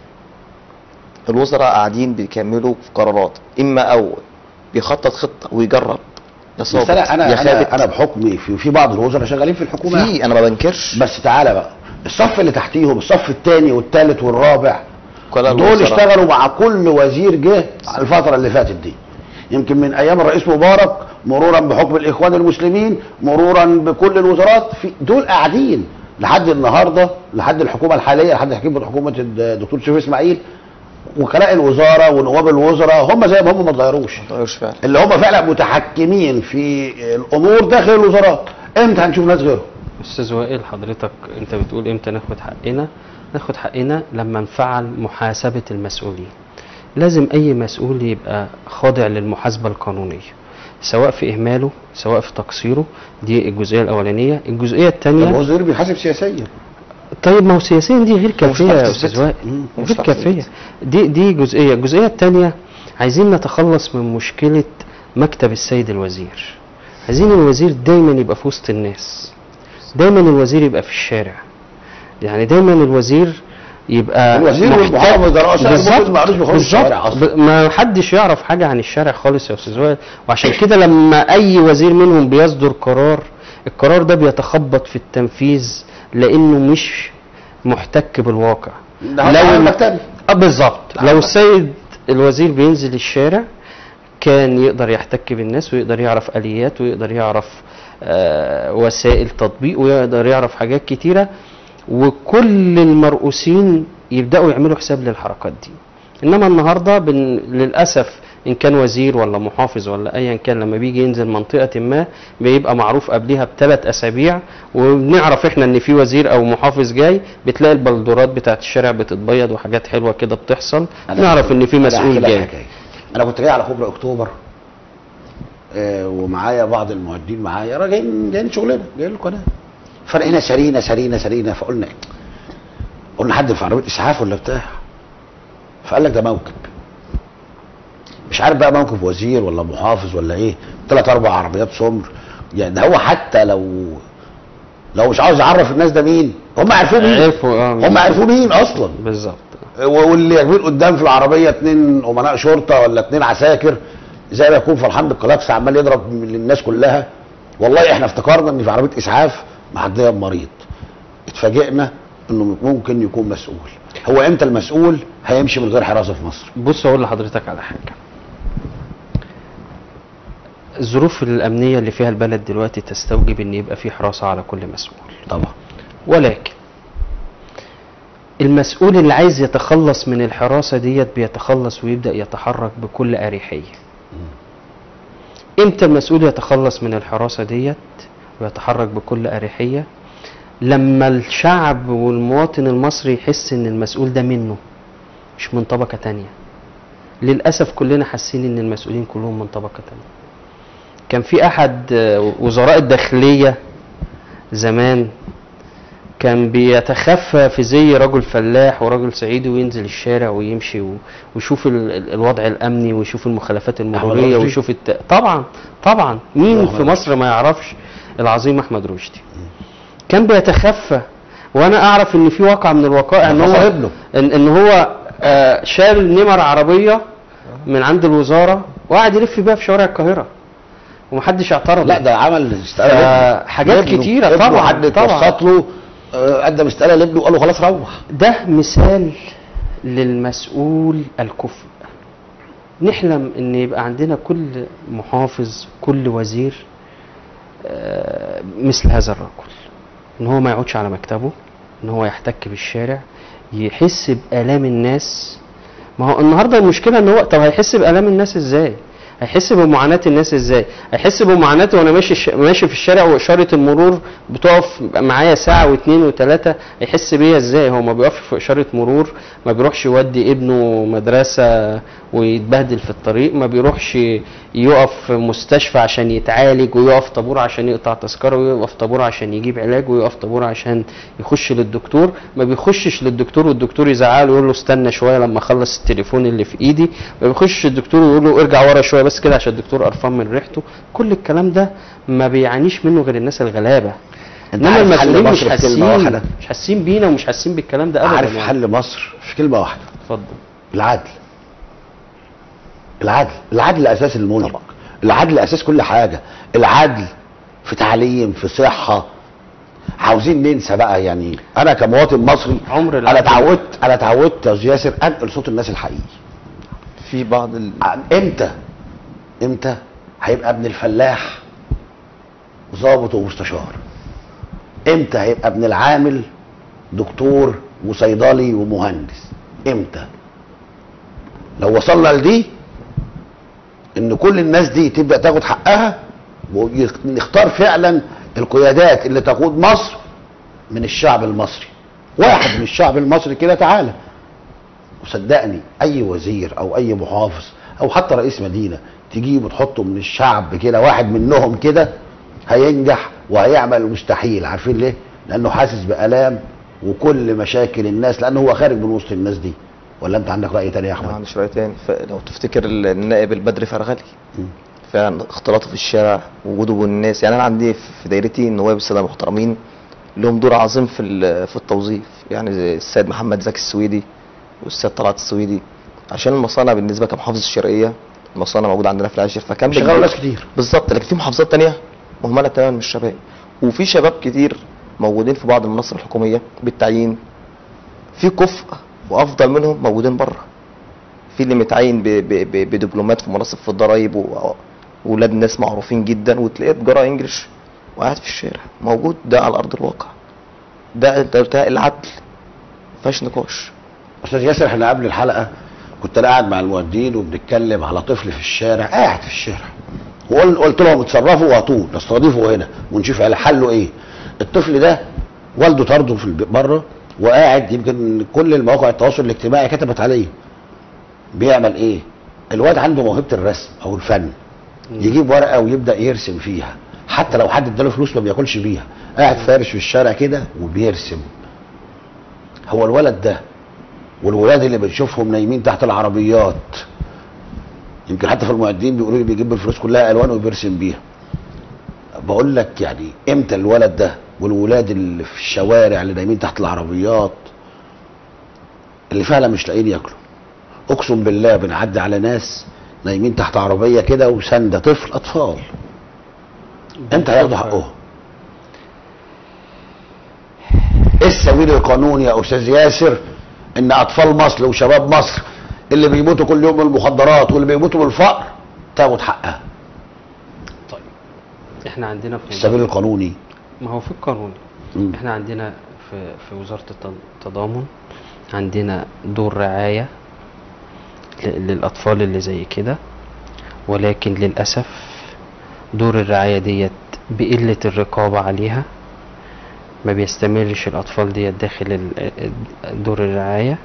الوزراء قاعدين بيكملوا في قرارات اما او بيخطط خطه ويجرب يا بس صابت انا انا يا انا, خابت أنا بحكمي في, في بعض الوزراء شغالين في الحكومه في انا ما بنكرش بس تعالى بقى الصف اللي تحتيهم الصف الثاني والثالث والرابع كل دول الوزراء. اشتغلوا مع كل وزير جه على الفتره اللي فاتت دي يمكن من ايام الرئيس مبارك مرورا بحكم الاخوان المسلمين مرورا بكل الوزارات في دول قاعدين لحد النهارده لحد الحكومه الحاليه لحد حكومه حكومه الدكتور شريف اسماعيل وكلاء الوزاره ونواب الوزراء هم زي ما هم ما اتغيروش ما اتغيرش فعلا اللي هم فعلا متحكمين في الامور داخل الوزارات امتى هنشوف ناس غيرهم استاذ وائل حضرتك انت بتقول امتى ناخد حقنا ناخد حقنا لما نفعل محاسبة المسؤولين لازم اي مسؤول يبقى خاضع للمحاسبة القانونية سواء في اهماله سواء في تقصيره دي الجزئية الاولانية الجزئية الثانية الوزير بيحاسب سياسيا طيب ما هو سياسيا دي غير كافيه يا هتعرف استاذ تثبتها. وائل مش غير هتعرف كافيه تثبتها. دي دي جزئيه الجزئيه الثانيه عايزين نتخلص من مشكله مكتب السيد الوزير عايزين الوزير دايما يبقى في وسط الناس دايما الوزير يبقى في الشارع يعني دايما الوزير يبقى الوزير محتاج- والمحافظ ده رؤساء بالظبط المدن ما عادوش بيخرجوا الشوارع بالظبط أصلاً. ب- ما حدش يعرف حاجه عن الشارع خالص يا استاذ وائل وعشان كده لما اي وزير منهم بيصدر قرار القرار ده بيتخبط في التنفيذ لانه مش محتك بالواقع ده هو عمل مكتبي. اه بالظبط عمل لو مكتبي. السيد الوزير بينزل الشارع كان يقدر يحتك بالناس ويقدر يعرف اليات ويقدر يعرف آه وسائل تطبيق ويقدر يعرف حاجات كتيره وكل المرؤوسين يبداوا يعملوا حساب للحركات دي انما النهارده بن... للاسف ان كان وزير ولا محافظ ولا ايا كان لما بيجي ينزل منطقه ما بيبقى معروف قبلها بثلاث اسابيع وبنعرف احنا ان في وزير او محافظ جاي بتلاقي البلدورات بتاعت الشارع بتتبيض وحاجات حلوه كده بتحصل أنا نعرف ان في أنا هحكي مسؤول لك جاي حكاية. انا كنت جاي على كوبري اكتوبر آه ومعايا بعض المعدين معايا راجعين جايين شغلنا جايين القناه فلقينا سرينا سرينا سرينا فقلنا إيه؟ قلنا حد في عربيه اسعاف ولا بتاع فقال لك ده موكب مش عارف بقى موكب وزير ولا محافظ ولا ايه ثلاث اربع عربيات سمر يعني ده هو حتى لو لو مش عاوز يعرف الناس ده مين هم عرفوا مين عرفوا اه هم عرفوا مين اصلا بالظبط واللي يكون قدام في العربيه اتنين امناء شرطه ولا اتنين عساكر زي ما يكون فرحان بالكلاكس عمال يضرب للناس كلها والله احنا افتكرنا ان في عربيه اسعاف معديه بمريض اتفاجئنا انه ممكن يكون مسؤول هو امتى المسؤول هيمشي من غير حراسه في مصر بص اقول لحضرتك على حاجه الظروف الامنيه اللي فيها البلد دلوقتي تستوجب ان يبقى في حراسه على كل مسؤول طبعا ولكن المسؤول اللي عايز يتخلص من الحراسه ديت بيتخلص ويبدا يتحرك بكل اريحيه امتى المسؤول يتخلص من الحراسه ديت ويتحرك بكل اريحيه لما الشعب والمواطن المصري يحس ان المسؤول ده منه مش من طبقة تانية للأسف كلنا حاسين إن المسؤولين كلهم من طبقة تانية كان في أحد آه، وزراء الداخلية زمان كان بيتخفى في زي رجل فلاح ورجل صعيدي وينزل الشارع ويمشي و- ويشوف ال- ال- الوضع الامني ويشوف المخالفات المروريه رشدي؟ ويشوف الت... طبعا طبعا مين أحمد في مصر ما يعرفش العظيم احمد رشدي كان بيتخفى وانا اعرف ان في واقع من الوقائع ان هو خطأ ابنه. ان, إن هو آه، شال نمر عربيه من عند الوزاره وقعد يلف بيها في شوارع القاهره ومحدش اعترض لا ده عمل استقاله آه، لابنه. حاجات لابنه. كتيرة ابنه طبعاً، حد طبعاً. اتوسط له آه، قدم استقاله لابنه وقال له خلاص روح ده مثال للمسؤول الكفء نحلم ان يبقى عندنا كل محافظ كل وزير آه، مثل هذا الرجل ان هو ما يقعدش على مكتبه ان هو يحتك بالشارع يحس بآلام الناس ما هو النهارده المشكله ان هو طب هيحس بآلام الناس ازاي هيحس بمعاناة الناس ازاي؟ هيحس بمعاناتي وانا ماشي ش... ماشي في الشارع واشارة المرور بتقف معايا ساعة واثنين وثلاثة هيحس بيا ازاي؟ هو ما بيقفش في اشارة مرور، ما بيروحش يودي ابنه مدرسة ويتبهدل في الطريق، ما بيروحش يقف في مستشفى عشان يتعالج ويقف طابور عشان يقطع تذكرة ويقف طابور عشان يجيب علاج ويقف طابور عشان يخش للدكتور، ما بيخشش للدكتور والدكتور يزعله ويقول له استنى شوية لما اخلص التليفون اللي في ايدي، ما بيخش الدكتور ويقول له ارجع ورا شوية بس كده عشان الدكتور قرفان من ريحته، كل الكلام ده ما بيعانيش منه غير الناس الغلابة. انت انما عارف حل المسؤولين مش مصر في كلمه حاسين واحده مش حاسين بينا ومش حاسين بالكلام ده ابدا عارف يعني. حل مصر في كلمه واحده اتفضل العدل العدل العدل اساس الملك طبعا. العدل اساس كل حاجه العدل في تعليم في صحه عاوزين ننسى بقى يعني انا كمواطن مصري عمر انا العدل. اتعودت انا اتعودت يا أستاذ ياسر انقل صوت الناس الحقيقي في بعض ال... عن- امتى امتى هيبقى ابن الفلاح ضابط ومستشار امتى هيبقى ابن العامل دكتور وصيدلي ومهندس امتى لو وصلنا لدي ان كل الناس دي تبدا تاخد حقها ونختار فعلا القيادات اللي تقود مصر من الشعب المصري واحد من الشعب المصري كده تعالى وصدقني اي وزير او اي محافظ او حتى رئيس مدينه تجيبه تحطه من الشعب كده واحد منهم كده هينجح وهيعمل المستحيل عارفين ليه؟ لانه حاسس بالام وكل مشاكل الناس لانه هو خارج من وسط الناس دي ولا انت عندك راي تاني يا انا احمد؟ عندي شويه تاني لو تفتكر ال- النائب البدري فرغلي مم. فعلا اختلاطه في الشارع وجوده بين الناس يعني انا عندي في دايرتي النواب الساده محترمين لهم دور عظيم في ال- في التوظيف يعني زي السيد محمد زكي السويدي والسيد طلعت السويدي عشان المصانع بالنسبه كمحافظه الشرقيه المصانع موجوده عندنا في العاشر فكان شغالوا بيجي- ناس كتير بالظبط لكن في محافظات تانية مهملة تماما من الشباب وفي شباب كتير موجودين في بعض المناصب الحكومية بالتعيين في كفء وأفضل منهم موجودين بره في اللي متعين ب- ب- ب- بدبلومات في مناصب في الضرايب و- وولاد ناس معروفين جدا وتلاقيه تجارة انجلش وقاعد في الشارع موجود ده على أرض الواقع ده ده ده العدل مفيهاش نقاش استاذ ياسر احنا قبل الحلقه كنت انا قاعد مع المؤدين وبنتكلم على طفل في الشارع قاعد في الشارع وقل- قلت لهم اتصرفوا وهاتوه نستضيفه هنا ونشوف على حله ايه الطفل ده والده طرده في الب- بره وقاعد يمكن كل المواقع التواصل الاجتماعي كتبت عليه بيعمل ايه الواد عنده موهبه الرسم او الفن يجيب ورقه ويبدا يرسم فيها حتى لو حد اداله فلوس ما بياكلش بيها قاعد فارش في الشارع كده وبيرسم هو الولد ده والولاد اللي بنشوفهم نايمين تحت العربيات يمكن حتى في المعدين بيقولوا لي بيجيب الفلوس كلها الوان وبيرسم بيها بقول لك يعني امتى الولد ده والولاد اللي في الشوارع اللي نايمين تحت العربيات اللي فعلا مش لاقيين ياكلوا اقسم بالله بنعدي على ناس نايمين تحت عربيه كده وسنده طفل اطفال امتى هياخدوا حقهم ايه السبيل القانوني يا استاذ ياسر ان اطفال مصر وشباب مصر اللي بيموتوا كل يوم من المخدرات واللي بيموتوا من الفقر تاخد حقها طيب احنا عندنا في السبيل القانوني ما هو في القانون مم. احنا عندنا في في وزارة الت- التضامن عندنا دور رعاية ل- للأطفال اللي زي كده ولكن للأسف دور الرعاية ديت بقلة الرقابة عليها ما بيستمرش الأطفال ديت داخل ال- دور الرعاية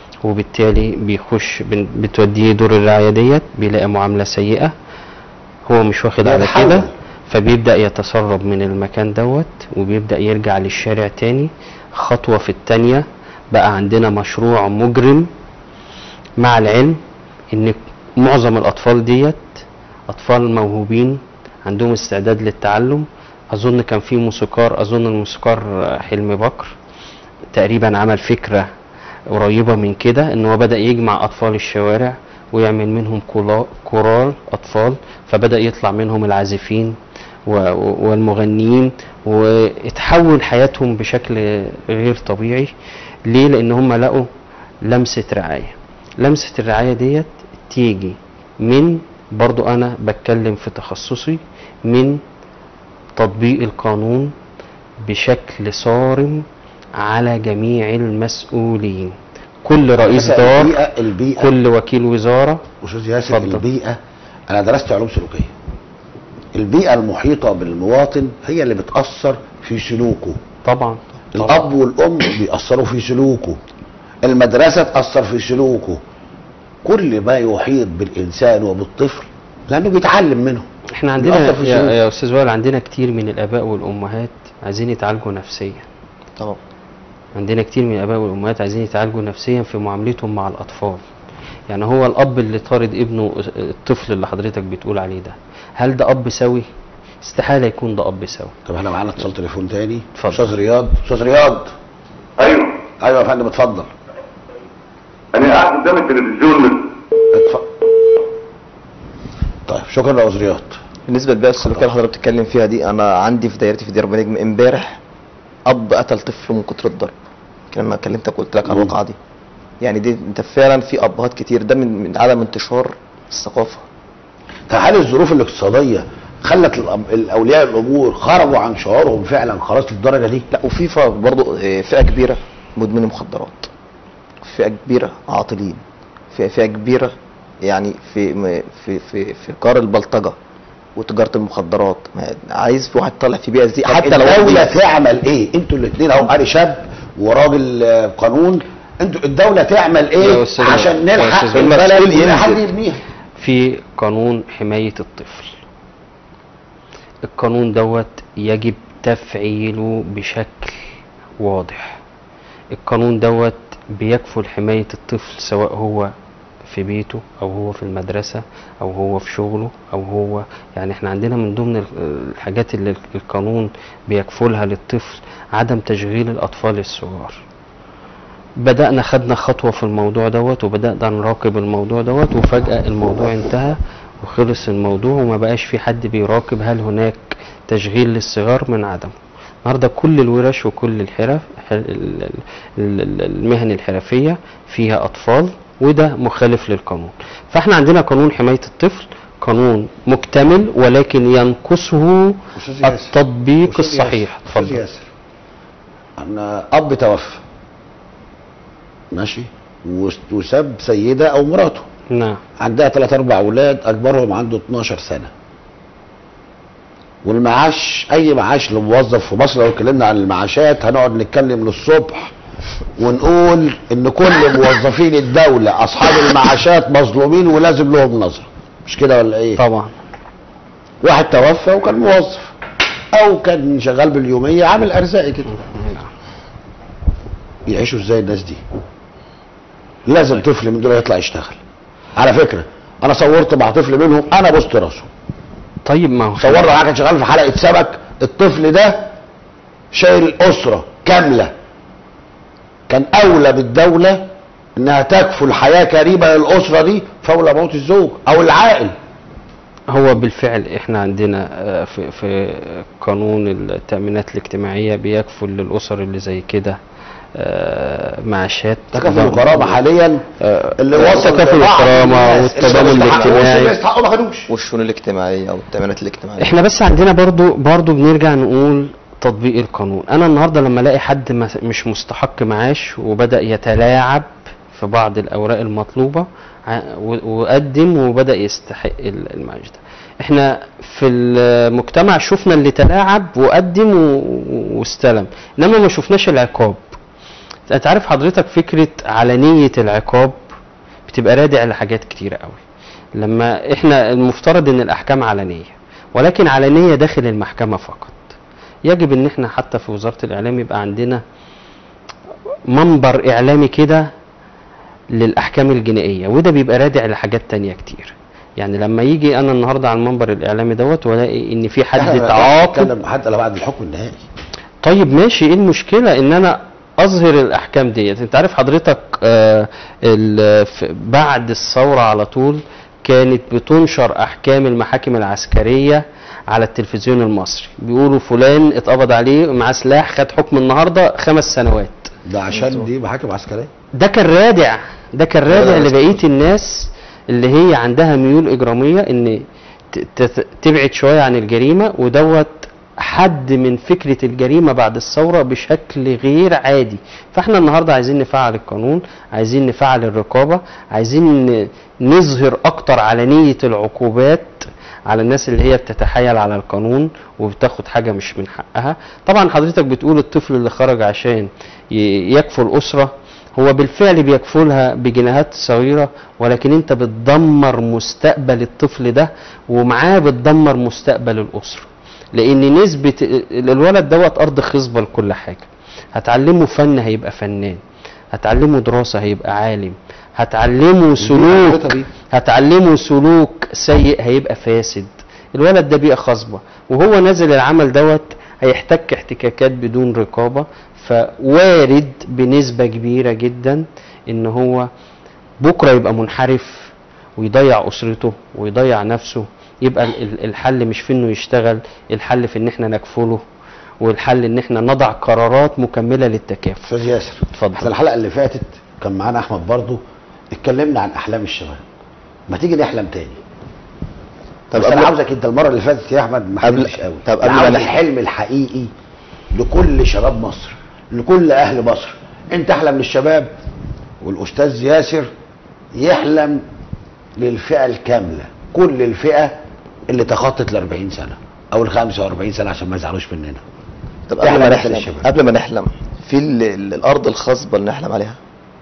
وبالتالي بيخش بن- بتوديه دور الرعاية ديت بيلاقي معاملة سيئة هو مش واخد على بيتحول. كده فبيبدأ يتسرب من المكان دوت وبيبدأ يرجع للشارع تاني خطوة في التانية بقى عندنا مشروع مجرم مع العلم ان معظم الاطفال ديت اطفال موهوبين عندهم استعداد للتعلم اظن كان في موسيقار اظن الموسيقار حلمي بكر تقريبا عمل فكرة قريبة من كده ان هو بدأ يجمع اطفال الشوارع ويعمل منهم كولا- كورال اطفال فبدأ يطلع منهم العازفين و- و- والمغنيين واتحول حياتهم بشكل غير طبيعي ليه لان هم لقوا لمسة رعاية لمسة الرعاية ديت تيجي من برضو انا بتكلم في تخصصي من تطبيق القانون بشكل صارم على جميع المسؤولين كل رئيس دار البيئه البيئه كل وكيل وزارة استاذ ياسر اتفضل. البيئه انا درست علوم سلوكيه البيئه المحيطه بالمواطن هي اللي بتاثر في سلوكه طبعا الاب والام بيأثروا في سلوكه المدرسه تأثر في سلوكه كل ما يحيط بالانسان وبالطفل لانه بيتعلم منه احنا عندنا بيأثر في يا, سلوكه. يا استاذ وائل عندنا كتير من الاباء والامهات عايزين يتعالجوا نفسيا طبعا عندنا كتير من الاباء والامهات عايزين يتعالجوا نفسيا في معاملتهم مع الاطفال يعني هو الاب اللي طارد ابنه الطفل اللي حضرتك بتقول عليه ده هل ده اب سوي استحاله يكون ده اب سوي طب احنا معانا اتصال تليفون تاني اتفضل. استاذ رياض استاذ رياض ايوه ايوه يا فندم اتفضل انا قاعد قدام التلفزيون من اتفضل طيب شكرا يا استاذ رياض بالنسبه للبيئه السلوكيه اللي حضرتك بتتكلم فيها دي انا عندي في دايرتي في ديار بني نجم امبارح اب قتل طفل من كتر الضرب كان لما كلمتك قلت لك على مم. الواقعه دي يعني دي انت فعلا في ابهات كتير ده من, من عدم انتشار الثقافه طب هل الظروف الاقتصاديه خلت الأب- الاولياء الامور خرجوا عن شعورهم فعلا خلاص للدرجه دي لا وفي ف- برضه آه، فئه كبيره مدمني مخدرات فئه كبيره عاطلين فئه فئه كبيره يعني في م- في في في قار البلطجه وتجاره المخدرات ما- عايز في واحد طالع في بيئه زي طب حتى لو الدوله نضيف. تعمل ايه انتوا الاثنين اهو انا شاب وراجل آه، قانون انتوا الدوله تعمل يا ايه أستاذ- عشان يا نلحق أستاذ البلد المسؤول ولا حد ينزل. يبنيها في قانون حماية الطفل القانون دوت يجب تفعيله بشكل واضح القانون دوت بيكفل حماية الطفل سواء هو في بيته او هو في المدرسة او هو في شغله او هو يعني احنا عندنا من ضمن ال- الحاجات اللي القانون بيكفلها للطفل عدم تشغيل الاطفال الصغار بدأنا خدنا خطوة في الموضوع دوت وبدأنا نراقب الموضوع دوت وفجأة الموضوع انتهى وخلص الموضوع وما بقاش في حد بيراقب هل هناك تشغيل للصغار من عدمه النهارده كل الورش وكل الحرف ال- ال- ال- المهن الحرفية فيها أطفال وده مخالف للقانون فاحنا عندنا قانون حماية الطفل قانون مكتمل ولكن ينقصه أستاذ ياسر. التطبيق أستاذ الصحيح ياسر. أستاذ اتفضل ياسر انا اب توفى ماشي وس- وساب سيده او مراته نعم عندها ثلاث اربع اولاد اكبرهم عنده 12 سنه والمعاش اي معاش لموظف في مصر لو اتكلمنا عن المعاشات هنقعد نتكلم للصبح ونقول ان كل موظفين الدوله اصحاب المعاشات مظلومين ولازم لهم نظره مش كده ولا ايه طبعا واحد توفى وكان موظف او كان شغال باليوميه عامل ارزاقي كده يعيشوا ازاي الناس دي لازم طفل من دول يطلع يشتغل على فكره انا صورت مع طفل منهم انا بوست راسه طيب ما هو صورنا معاه كان شغال في حلقه سمك الطفل ده شايل اسره كامله كان اولى بالدوله انها تكفل حياه كريمه للاسره دي فاولى موت الزوج او العائل هو بالفعل احنا عندنا آه، في في قانون التأمينات الاجتماعية بيكفل للأسر اللي زي كده آه، معاشات تكافل الكرامه حاليا آه، اللي وصل تكافل لبعض الكرامة الناس اللي والتضامن ما يستحقوش الاجتماعي. اللي يستحقوا ما خدوش والشؤون الاجتماعيه والتامينات الاجتماعيه احنا بس عندنا برضو برضو بنرجع نقول تطبيق القانون انا النهارده لما الاقي حد ما- مش مستحق معاش وبدا يتلاعب في بعض الاوراق المطلوبه ع- و- وقدم وبدا يستحق ال- المعاش ده احنا في المجتمع شفنا اللي تلاعب وقدم و- و- واستلم انما ما شفناش العقاب انت عارف حضرتك فكره علنيه العقاب بتبقى رادع لحاجات كتيره قوي لما احنا المفترض ان الاحكام علنيه ولكن علنيه داخل المحكمه فقط يجب ان احنا حتى في وزاره الاعلام يبقى عندنا منبر اعلامي كده للاحكام الجنائيه وده بيبقى رادع لحاجات تانية كتير يعني لما يجي انا النهارده على المنبر الاعلامي دوت والاقي ان في حد إحنا تعاقب بنتكلم حتى لو بعد الحكم النهائي طيب ماشي ايه المشكله ان انا اظهر الاحكام ديت انت عارف حضرتك آه ال- ف- بعد الثوره على طول كانت بتنشر احكام المحاكم العسكريه على التلفزيون المصري بيقولوا فلان اتقبض عليه معاه سلاح خد حكم النهارده خمس سنوات ده عشان دي محاكم عسكريه ده كان رادع ده كان رادع لا، لبقيه الناس اللي هي عندها ميول اجراميه ان ت- ت- تبعد شويه عن الجريمه ودوت حد من فكره الجريمه بعد الثوره بشكل غير عادي فاحنا النهارده عايزين نفعل القانون عايزين نفعل الرقابه عايزين ن- نظهر اكتر علنيه العقوبات على الناس اللي هي بتتحايل على القانون وبتاخد حاجه مش من حقها طبعا حضرتك بتقول الطفل اللي خرج عشان ي- يكفل اسره هو بالفعل بيكفلها بجنيهات صغيرة ولكن انت بتدمر مستقبل الطفل ده ومعاه بتدمر مستقبل الأسرة لأن نسبة الولد دوت أرض خصبة لكل حاجة هتعلمه فن هيبقى فنان هتعلمه دراسة هيبقى عالم هتعلمه سلوك الخطة دي. هتعلمه سلوك سيء هيبقى فاسد الولد ده بيئة خصبة وهو نازل العمل دوت هيحتك احتكاكات بدون رقابة فوارد بنسبة كبيرة جدا ان هو بكرة يبقى منحرف ويضيع اسرته ويضيع نفسه يبقى ال- ال- الحل مش في انه يشتغل الحل في ان احنا نكفله والحل ان احنا نضع قرارات مكملة للتكافل استاذ ياسر اتفضل. احنا الحلقه اللي فاتت كان معانا احمد برضو اتكلمنا عن احلام الشباب ما تيجي نحلم تاني طب بس انا قبل- عاوزك انت المره اللي فاتت يا احمد ما قبل- حلمتش قوي طب قبل أنا ما عاوز نحلم. الحلم الحقيقي لكل شباب مصر لكل اهل مصر انت احلم للشباب والاستاذ ياسر يحلم للفئه الكامله كل الفئه اللي تخطت ال 40 سنه او ال 45 سنه عشان ما يزعلوش مننا طب قبل إحنا ما نحلم نحلم الشباب. قبل ما نحلم في ال- ال- الارض الخصبه اللي نحلم عليها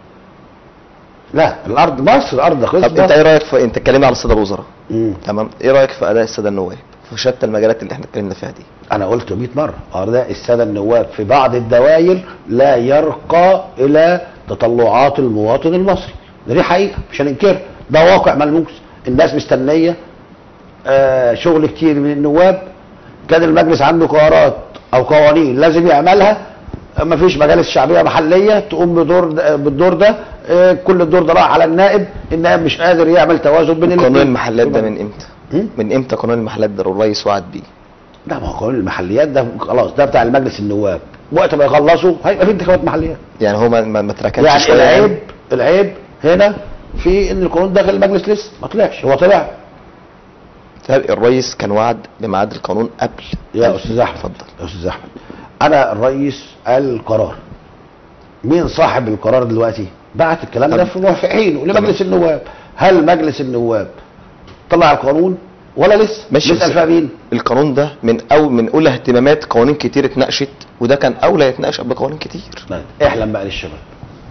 لا الارض مصر ارض طب انت خصبه ايه رايك في انت اتكلمنا على الساده الوزراء مم. تمام ايه رايك في اداء الساده النواب في شتى المجالات اللي احنا اتكلمنا فيها دي انا قلت 100 مره اداء الساده النواب في بعض الدوائر لا يرقى الى تطلعات المواطن المصري ده دي حقيقه مش هننكرها ده واقع ملموس الناس مستنيه آه شغل كتير من النواب كان المجلس عنده قرارات او قوانين لازم يعملها ما فيش مجالس شعبيه محليه تقوم بدور ده بالدور ده آه كل الدور ده راح على النائب النائب مش قادر يعمل توازن بين قانون الاثنين المحلات ده من امتى هم؟ من امتى قانون المحلات ده الرئيس وعد بيه لا ما هو قانون المحليات ده خلاص ده بتاع المجلس النواب وقت ما يخلصوا هيبقى في انتخابات محليات يعني هو ما ما ما تركنش يعني شوية العيب العيب هنا في ان القانون داخل المجلس لسه ما طلعش هو طلع طيب الرئيس كان وعد بميعاد القانون قبل يا قبل. استاذ احمد اتفضل يا استاذ احمد انا الرئيس قال القرار مين صاحب القرار دلوقتي بعت الكلام ده طب- في في حينه لمجلس النواب هل مجلس النواب طلع القانون ولا لسه ماشي نسال بس- فيها مين القانون ده من أو من اولى اهتمامات قوانين كتير اتناقشت وده كان اولى يتناقش قبل قوانين كتير طيب، احلم بقى للشباب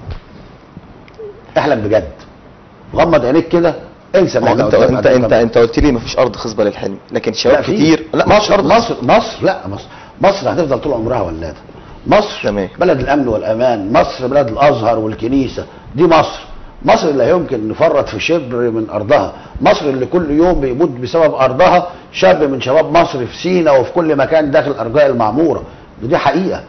احلم بجد غمض عينيك كده انسى ما هو إحنا انت قدام انت قد إيه انت كام. انت قلت لي مفيش ارض خصبه للحلم لكن لا شباب في. كتير لا مفيش مصر ارض مصر مصر لا مصر مصر هتفضل طول عمرها ولاده مصر تمام. بلد الامن والامان مصر بلد الازهر والكنيسه دي مصر مصر لا يمكن نفرط في شبر من ارضها مصر اللي كل يوم بيموت بسبب ارضها شاب من شباب مصر في سينا وفي كل مكان داخل ارجاء المعموره دي حقيقه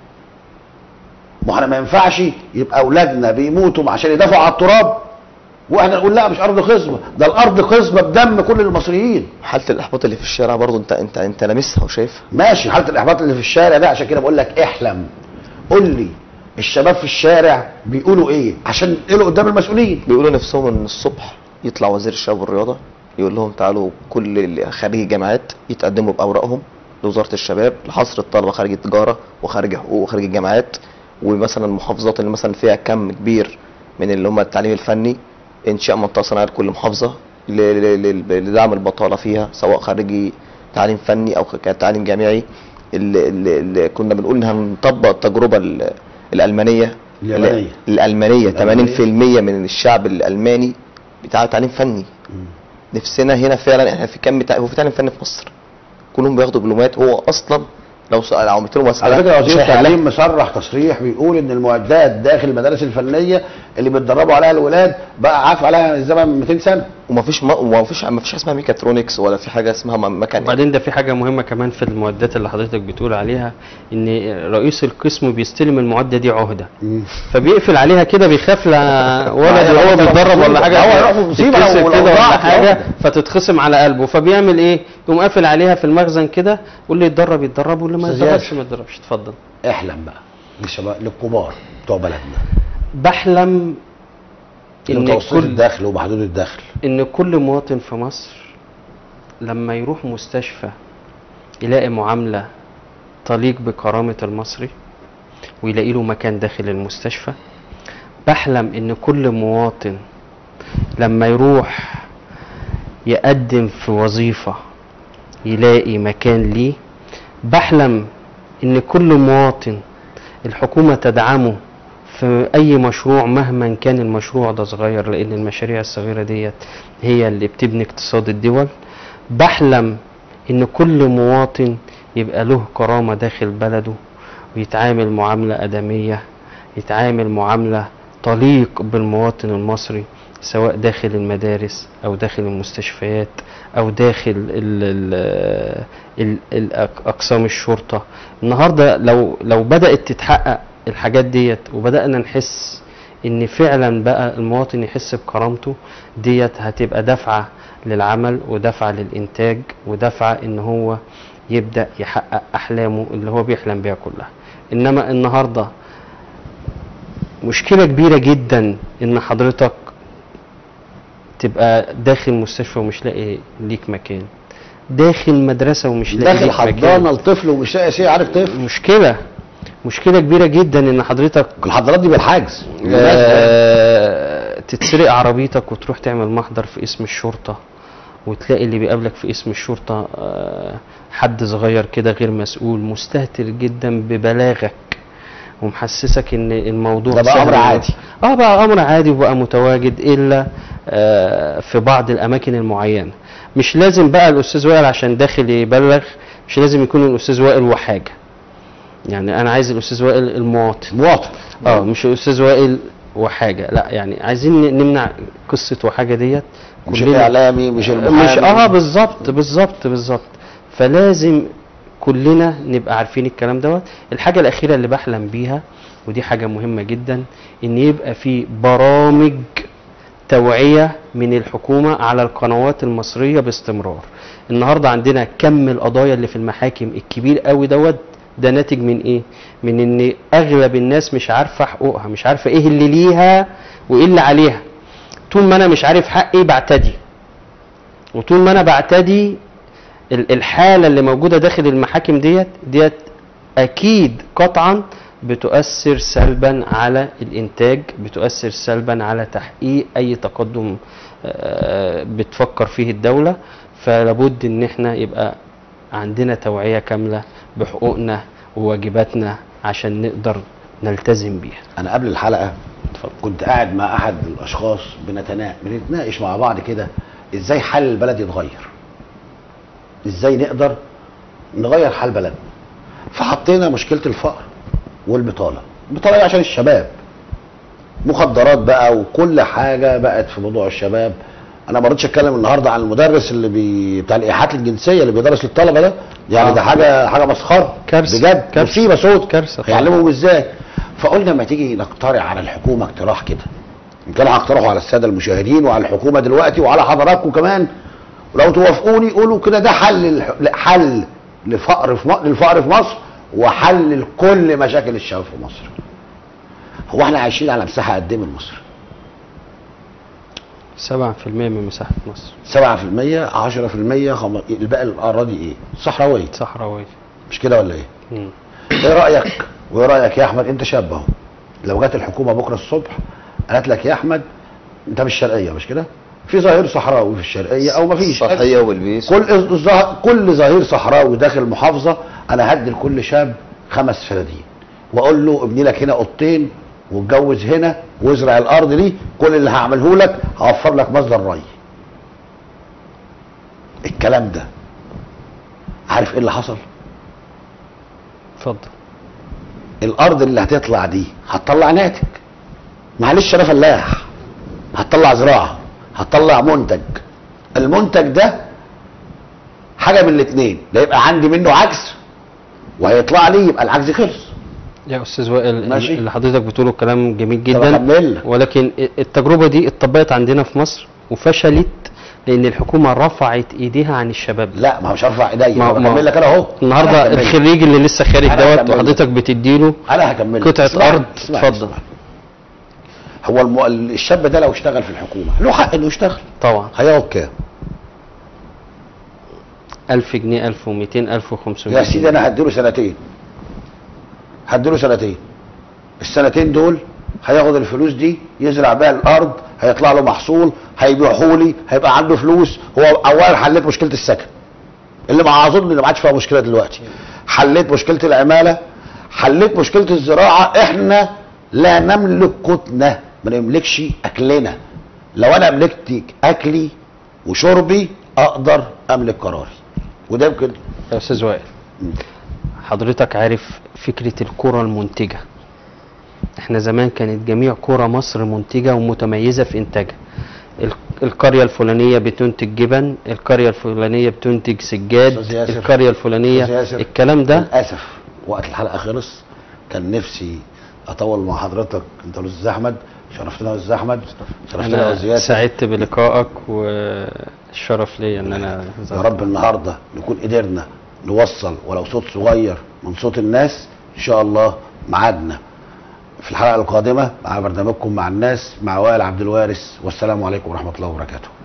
ما احنا ما ينفعش يبقى اولادنا بيموتوا عشان يدافعوا على التراب واحنا نقول لا مش ارض خصبه ده الارض خصبه بدم كل المصريين حاله الاحباط اللي في الشارع برضه انت انت انت لامسها وشايفها ماشي حاله الاحباط اللي في الشارع ده عشان كده بقول لك احلم قول لي الشباب في الشارع بيقولوا ايه عشان ينقلوا قدام المسؤولين بيقولوا نفسهم ان الصبح يطلع وزير الشباب والرياضه يقول لهم تعالوا كل اللي خريجي جامعات يتقدموا باوراقهم لوزاره الشباب لحصر الطلبه خارج التجاره وخارج حقوق وخارج الجامعات ومثلا المحافظات اللي مثلا فيها كم كبير من اللي هم التعليم الفني انشاء منطقه صناعيه لكل محافظه ل- ل- ل- لدعم البطاله فيها سواء خارجي تعليم فني او كتعليم جامعي اللي, اللي, اللي كنا بنقول ان هنطبق التجربه ال- الالمانيه اليابانية. الالمانيه الألمانية. 80% من الشعب الالماني بتاع تعليم فني نفسنا هنا فعلا احنا في كم بتاع هو في تعليم فني في مصر كلهم بياخدوا دبلومات هو اصلا لو سأل لو عملت له مساله على فكره مش وزير هيحلها. التعليم مصرح تصريح بيقول ان المعدات داخل المدارس الفنيه اللي بيتدربوا عليها الولاد بقى عارف عليها الزمن من 200 سنه ومفيش ما ومفيش مفيش حاجه اسمها ميكاترونكس ولا في حاجه اسمها م- ميكانيك وبعدين ده في حاجة مهمة كمان في المعدات اللي حضرتك بتقول عليها ان رئيس القسم بيستلم المعدة دي عهدة فبيقفل عليها كده بيخاف لا ولد هو وهو هيروح بيتدرب في ولا مصيبة. حاجة هو هيروح في مصيبة لو- تتكسر لو كده ولا ضاعت حاجة العهدة. فتتخصم على قلبه فبيعمل ايه يقوم قافل عليها في المخزن كده واللي يتدرب يتدرب واللي ما أستاذ يتدربش ياسر. ما يتدربش اتفضل احلم بقى للشباب للكبار بتوع بلدنا بحلم ان متوسط كل الدخل ومحدود الدخل ان كل مواطن في مصر لما يروح مستشفى يلاقي معاملة تليق بكرامة المصري ويلاقي له مكان داخل المستشفى بحلم ان كل مواطن لما يروح يقدم في وظيفة يلاقي مكان ليه بحلم ان كل مواطن الحكومة تدعمه في اي مشروع مهما كان المشروع ده صغير لان المشاريع الصغيرة ديت هي اللي بتبني اقتصاد الدول بحلم ان كل مواطن يبقى له كرامة داخل بلده ويتعامل معاملة ادمية يتعامل معاملة تليق بالمواطن المصري سواء داخل المدارس او داخل المستشفيات او داخل ال ال ال ال اقسام الشرطه النهارده لو لو بدات تتحقق الحاجات ديت وبدانا نحس ان فعلا بقى المواطن يحس بكرامته ديت هتبقى دفعه للعمل ودفعه للانتاج ودفعه ان هو يبدا يحقق احلامه اللي هو بيحلم بيها كلها انما النهارده مشكله كبيره جدا ان حضرتك تبقى داخل مستشفى ومش لاقي ليك مكان داخل مدرسه ومش لاقي داخل ليك حضانه مكان لطفل ومش لاقي شيء عارف طفل مشكله مشكله كبيره جدا ان حضرتك الحضانات دي بالحجز آه، تتسرق عربيتك وتروح تعمل محضر في اسم الشرطة وتلاقي اللي بيقابلك في اسم الشرطة آه، حد صغير كده غير مسؤول مستهتر جدا ببلاغك ومحسسك ان الموضوع ده بقى سهل أمر عادي. اه بقى امر عادي وبقى متواجد الا آه، في بعض الاماكن المعينه مش لازم بقى الاستاذ وائل عشان داخل يبلغ مش لازم يكون الاستاذ وائل وحاجه يعني انا عايز الاستاذ وائل المواطن مواطن اه مش الاستاذ وائل وحاجه لا يعني عايزين ن- نمنع قصه وحاجه ديت مش كلنا- الاعلامي مش المحامي مش اه بالظبط بالظبط بالظبط فلازم كلنا نبقى عارفين الكلام دوت الحاجه الاخيره اللي بحلم بيها ودي حاجه مهمه جدا ان يبقى في برامج توعيه من الحكومه على القنوات المصريه باستمرار النهارده عندنا كم القضايا اللي في المحاكم الكبير قوي دوت ده ناتج من ايه من ان اغلب الناس مش عارفه حقوقها مش عارفه ايه اللي ليها وايه اللي عليها طول ما انا مش عارف حقي بعتدي وطول ما انا بعتدي ال- الحاله اللي موجوده داخل المحاكم ديت ديت اكيد قطعا بتؤثر سلبا على الانتاج بتؤثر سلبا على تحقيق اي تقدم آه، بتفكر فيه الدوله فلابد ان احنا يبقى عندنا توعيه كامله بحقوقنا وواجباتنا عشان نقدر نلتزم بيها انا قبل الحلقه اتفضل. كنت قاعد مع احد الاشخاص بنتنا... بنتناقش مع بعض كده ازاي حال البلد يتغير ازاي نقدر نغير حال بلدنا فحطينا مشكله الفقر والبطاله البطاله دي عشان الشباب مخدرات بقى وكل حاجه بقت في موضوع الشباب انا ما رضيتش اتكلم النهارده عن المدرس اللي بي... بتاع الايحاءات الجنسيه اللي بيدرس للطلبه ده يعني آه. ده حاجه حاجه مسخره كارثة. بجد كارثة. مصيبه سود كارثة طبعا. هيعلمهم ازاي فقلنا ما تيجي نقترح على الحكومه اقتراح كده يمكن هقترحه على الساده المشاهدين وعلى الحكومه دلوقتي وعلى حضراتكم كمان ولو توافقوني قولوا كده ده حل الح- لا، حل لفقر في م... للفقر في مصر وحل لكل مشاكل الشباب في مصر هو احنا عايشين على مساحه قد ايه من مصر 7% من مساحه مصر 7% 10% خم... الباقي الاراضي ايه صحراويه صحراويه مش كده ولا ايه مم. ايه رايك وايه رايك يا احمد انت شاب اهو لو جت الحكومه بكره الصبح قالت لك يا احمد انت مش شرقيه مش كده في ظهير صحراوي في الشرقيه او مفيش صحيه والبيس كل ظه- كل ظهير صحراوي داخل محافظه انا هدي لكل شاب خمس فدادين واقول له ابني لك هنا اوضتين واتجوز هنا وازرع الارض دي كل اللي هعمله لك هوفر لك مصدر ري الكلام ده عارف ايه اللي حصل اتفضل الارض اللي هتطلع دي هتطلع ناتج معلش انا فلاح هتطلع زراعه هتطلع منتج المنتج ده حاجه من الاثنين لا يبقى عندي منه عجز وهيطلع لي يبقى العجز خلص يا استاذ وائل ماشي. اللي حضرتك بتقوله كلام جميل طب جدا أكمل لك. ولكن التجربه دي اتطبقت عندنا في مصر وفشلت لان الحكومه رفعت ايديها عن الشباب لا ما هو مش هرفع ايديا ما- ما ما- بكمل لك انا اهو أنا النهارده هكمل لك. الخريج اللي لسه خارج أنا دوت هكمل لك. وحضرتك بتديله انا هكمل لك. قطعة اسمعني، أرض، اسمعني، اتفضل. اسمعني. هو الم... الشاب ده لو اشتغل في الحكومه له حق انه يشتغل طبعا هيقعد كام 1000 جنيه 1200 1500 يا سيدي انا هديله سنتين هديله سنتين السنتين دول هياخد الفلوس دي يزرع بيها الارض هيطلع له محصول هيبيعه لي هيبقى عنده فلوس هو اولا حليت مشكله السكن اللي مع اظن اللي ما عادش فيها مشكله دلوقتي حليت مشكله العماله حليت مشكله الزراعه احنا لا نملك قوتنا ما نملكش اكلنا لو انا ملكت اكلي وشربي اقدر املك قراري وده يمكن يا استاذ وائل حضرتك عارف فكره القرى المنتجه احنا زمان كانت جميع قرى مصر منتجه ومتميزه في انتاجها ال- القريه الفلانيه بتنتج جبن القريه الفلانيه بتنتج سجاد أستاذ ياسر. القريه الفلانيه أستاذ ياسر. الكلام ده للاسف وقت الحلقه خلص كان نفسي اطول مع حضرتك انت والاستاذ احمد شرفتنا يا استاذ احمد شرفتنا يا انا استاذ ياسر سعدت بلقائك والشرف ليا ان انا يا رب النهارده نكون قدرنا نوصل ولو صوت صغير من صوت الناس ان شاء الله ميعادنا في الحلقه القادمه مع برنامجكم مع الناس مع وائل عبد الوارث والسلام عليكم ورحمه الله وبركاته